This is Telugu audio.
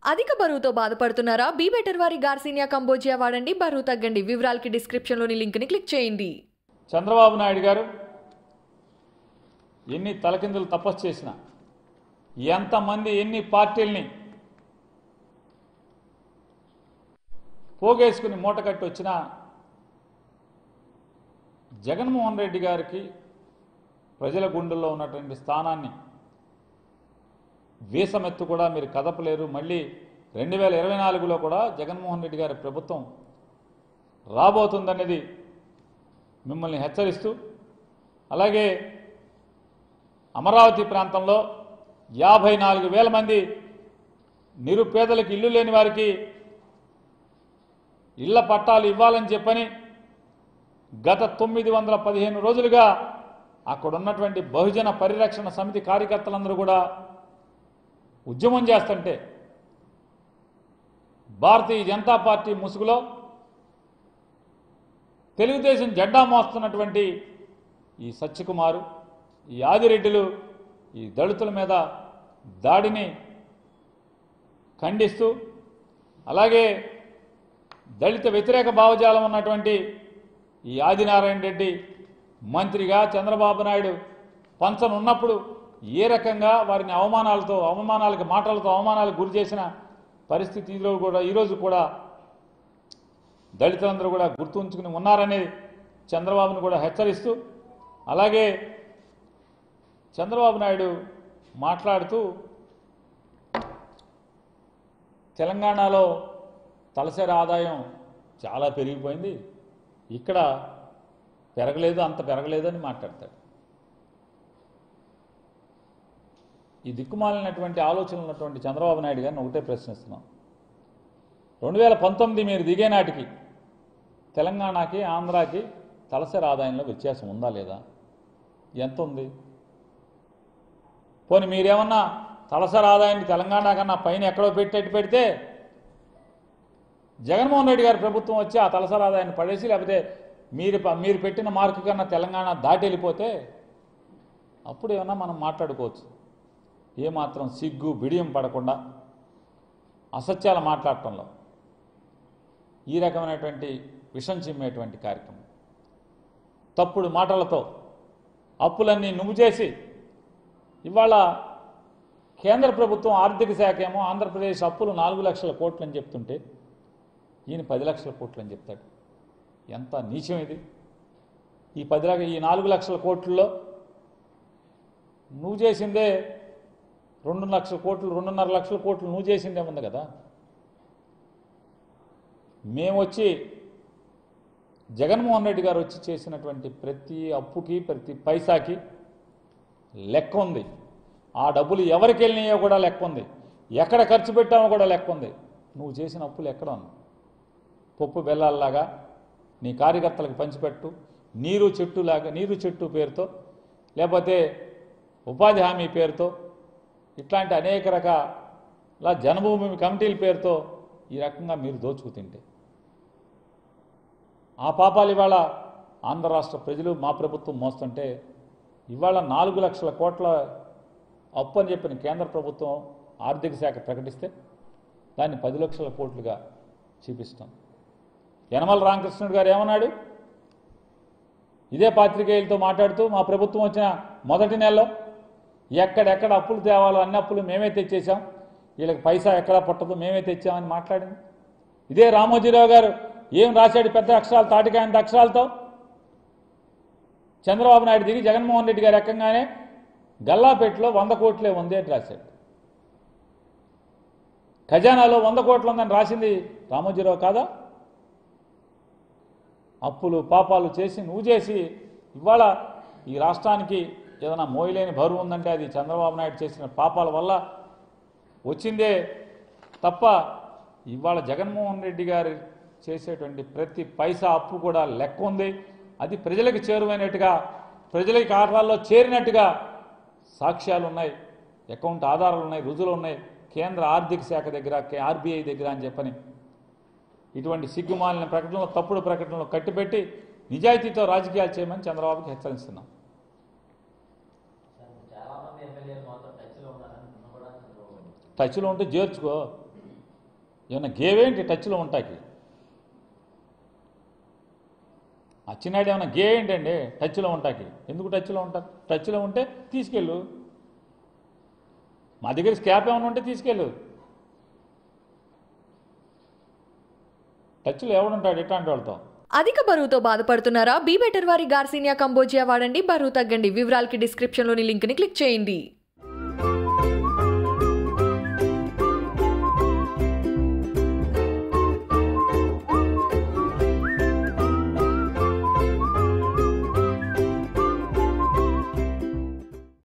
అధిక బరువుతో బాధపడుతున్నారా బీ బెటర్ వారి గార్సినియా కంబోజియా వాడండి బరువు తగ్గండి వివరాలకి డిస్క్రిప్షన్లోని లింక్ని క్లిక్ చేయండి చంద్రబాబు నాయుడు గారు ఎన్ని తలకిందులు తపస్సు చేసినా ఎంతమంది ఎన్ని పార్టీల్ని పోగేసుకుని మూట కట్టి వచ్చినా జగన్మోహన్ రెడ్డి గారికి ప్రజల గుండెల్లో ఉన్నటువంటి స్థానాన్ని వీసమెత్తు కూడా మీరు కదపలేరు మళ్ళీ రెండు వేల ఇరవై నాలుగులో కూడా జగన్మోహన్ రెడ్డి గారి ప్రభుత్వం రాబోతుందనేది మిమ్మల్ని హెచ్చరిస్తూ అలాగే అమరావతి ప్రాంతంలో యాభై నాలుగు వేల మంది నిరుపేదలకు ఇల్లు లేని వారికి ఇళ్ల పట్టాలు ఇవ్వాలని చెప్పని గత తొమ్మిది వందల పదిహేను రోజులుగా అక్కడ ఉన్నటువంటి బహుజన పరిరక్షణ సమితి కార్యకర్తలందరూ కూడా ఉద్యమం చేస్తుంటే భారతీయ జనతా పార్టీ ముసుగులో తెలుగుదేశం జెండా మోస్తున్నటువంటి ఈ సత్యకుమారు ఈ ఆదిరెడ్డిలు ఈ దళితుల మీద దాడిని ఖండిస్తూ అలాగే దళిత వ్యతిరేక భావజాలం ఉన్నటువంటి ఈ ఆదినారాయణ రెడ్డి మంత్రిగా చంద్రబాబు నాయుడు పంచను ఉన్నప్పుడు ఏ రకంగా వారిని అవమానాలతో అవమానాలకు మాటలతో అవమానాలకు గురి చేసిన పరిస్థితి ఈరోజు కూడా ఈరోజు కూడా దళితులందరూ కూడా గుర్తుంచుకుని ఉన్నారని చంద్రబాబును కూడా హెచ్చరిస్తూ అలాగే చంద్రబాబు నాయుడు మాట్లాడుతూ తెలంగాణలో తలసరి ఆదాయం చాలా పెరిగిపోయింది ఇక్కడ పెరగలేదు అంత పెరగలేదు అని మాట్లాడతాడు ఈ దిక్కుమాలినటువంటి ఆలోచనలు ఉన్నటువంటి చంద్రబాబు నాయుడు గారిని ఒకటే ప్రశ్నిస్తున్నాం రెండు వేల పంతొమ్మిది మీరు దిగే నాటికి తెలంగాణకి ఆంధ్రాకి తలసరి ఆదాయంలో వ్యత్యాసం ఉందా లేదా ఎంత ఉంది పోనీ మీరేమన్నా తలసరి ఆదాయాన్ని తెలంగాణ కన్నా పైన ఎక్కడో పెట్టేట్టు పెడితే జగన్మోహన్ రెడ్డి గారి ప్రభుత్వం వచ్చి ఆ తలసరి ఆదాయాన్ని పడేసి లేకపోతే మీరు ప- మీరు పెట్టిన మార్కు కన్నా తెలంగాణ దాటి వెళ్ళిపోతే అప్పుడు ఏమన్నా మనం మాట్లాడుకోవచ్చు ఏమాత్రం సిగ్గు బిడియం పడకుండా అసత్యాలు మాట్లాడటంలో ఈ రకమైనటువంటి విషం చిమ్మేటువంటి కార్యక్రమం తప్పుడు మాటలతో అప్పులన్నీ నువ్వు చేసి ఇవాళ కేంద్ర ప్రభుత్వం ఆర్థిక శాఖ ఏమో ఆంధ్రప్రదేశ్ అప్పులు నాలుగు లక్షల కోట్లు అని చెప్తుంటే ఈయన పది లక్షల కోట్లు అని చెప్తాడు ఎంత నీచం ఇది ఈ పది లక్ష ఈ నాలుగు లక్షల కోట్లలో నువ్వు చేసిందే రెండు లక్షల కోట్లు రెండున్నర లక్షల కోట్లు నువ్వు చేసిందే ఉంది కదా మేము వచ్చి జగన్మోహన్ రెడ్డి గారు వచ్చి చేసినటువంటి ప్రతి అప్పుకి ప్రతి పైసాకి లెక్క ఉంది ఆ డబ్బులు ఎవరికి వెళ్ళినాయో కూడా లెక్క ఉంది ఎక్కడ ఖర్చు పెట్టామో కూడా లెక్క ఉంది నువ్వు చేసిన అప్పులు ఎక్కడ ఉంది పప్పు బెల్లాల్లాగా నీ కార్యకర్తలకు పంచిపెట్టు నీరు చెట్టులాగా నీరు చెట్టు పేరుతో లేకపోతే ఉపాధి హామీ పేరుతో ఇట్లాంటి అనేక రకాల జన్మభూమి కమిటీల పేరుతో ఈ రకంగా మీరు దోచుకు తింటే ఆ పాపాలు ఇవాళ ఆంధ్ర రాష్ట్ర ప్రజలు మా ప్రభుత్వం మోస్తుంటే ఇవాళ నాలుగు లక్షల కోట్ల అప్పు అని చెప్పిన కేంద్ర ప్రభుత్వం ఆర్థిక శాఖ ప్రకటిస్తే దాన్ని పది లక్షల కోట్లుగా చూపిస్తాం యనమల రామకృష్ణుడు గారు ఏమన్నాడు ఇదే పాత్రికేయులతో మాట్లాడుతూ మా ప్రభుత్వం వచ్చిన మొదటి నెలలో ఎక్కడెక్కడ అప్పులు తేవాలో అన్ని అప్పులు మేమే తెచ్చేసాం వీళ్ళకి పైసా ఎక్కడా పుట్టదు మేమే తెచ్చామని మాట్లాడింది ఇదే రామోజీరావు గారు ఏం రాశాడు పెద్ద అక్షరాలు తాటికాయంత అక్షరాలతో చంద్రబాబు నాయుడు దిగి జగన్మోహన్ రెడ్డి గారు ఎక్కంగానే గల్లాపేటలో వంద కోట్లే ఉంది అని రాశాడు ఖజానాలో వంద కోట్లు ఉందని రాసింది రామోజీరావు కాదా అప్పులు పాపాలు చేసి నువ్వు చేసి ఇవాళ ఈ రాష్ట్రానికి ఏదైనా మోయలేని బరువు ఉందంటే అది చంద్రబాబు నాయుడు చేసిన పాపాల వల్ల వచ్చిందే తప్ప ఇవాళ జగన్మోహన్ రెడ్డి గారు చేసేటువంటి ప్రతి పైసా అప్పు కూడా లెక్క ఉంది అది ప్రజలకు చేరువైనట్టుగా ప్రజలకి ఖాతాల్లో చేరినట్టుగా సాక్ష్యాలు ఉన్నాయి అకౌంట్ ఆధారాలు ఉన్నాయి రుజువులు ఉన్నాయి కేంద్ర ఆర్థిక శాఖ దగ్గర కే- ఆర్బీఐ దగ్గర అని చెప్పని ఇటువంటి సిగ్గుమాలిన ప్రకటనలు తప్పుడు ప్రకటనలు కట్టిపెట్టి నిజాయితీతో రాజకీయాలు చేయమని చంద్రబాబుకి హెచ్చరిస్తున్నాం చాలా మంది ఎమ్మెల్యేలు మాత్రం టచ్లో ఉన్నారని నిన్న కూడా చంద్రబాబు టచ్లో ఉంటే చేర్చుకో ఏమన్నా గేవేంటి టచ్లో ఉంటాకి అచ్చినాడు ఏమన్నా గే ఏంటండి టచ్లో ఉంటాకి ఎందుకు టచ్లో ఉంటారు టచ్లో ఉంటే తీసుకెళ్ళు మా దగ్గర స్కాప్ ఏమైనా ఉంటే తీసుకెళ్ళు టచ్లో ఎవడుంటాడు ఇట్లాంటి వాళ్ళతో అధిక బరువుతో బాధపడుతున్నారా బీ బెటర్ వారి గార్సినియా కంబోజియా వాడండి బరువు తగ్గండి వివరాలకి డిస్క్రిప్షన్లోని లింక్ని క్లిక్ చేయండి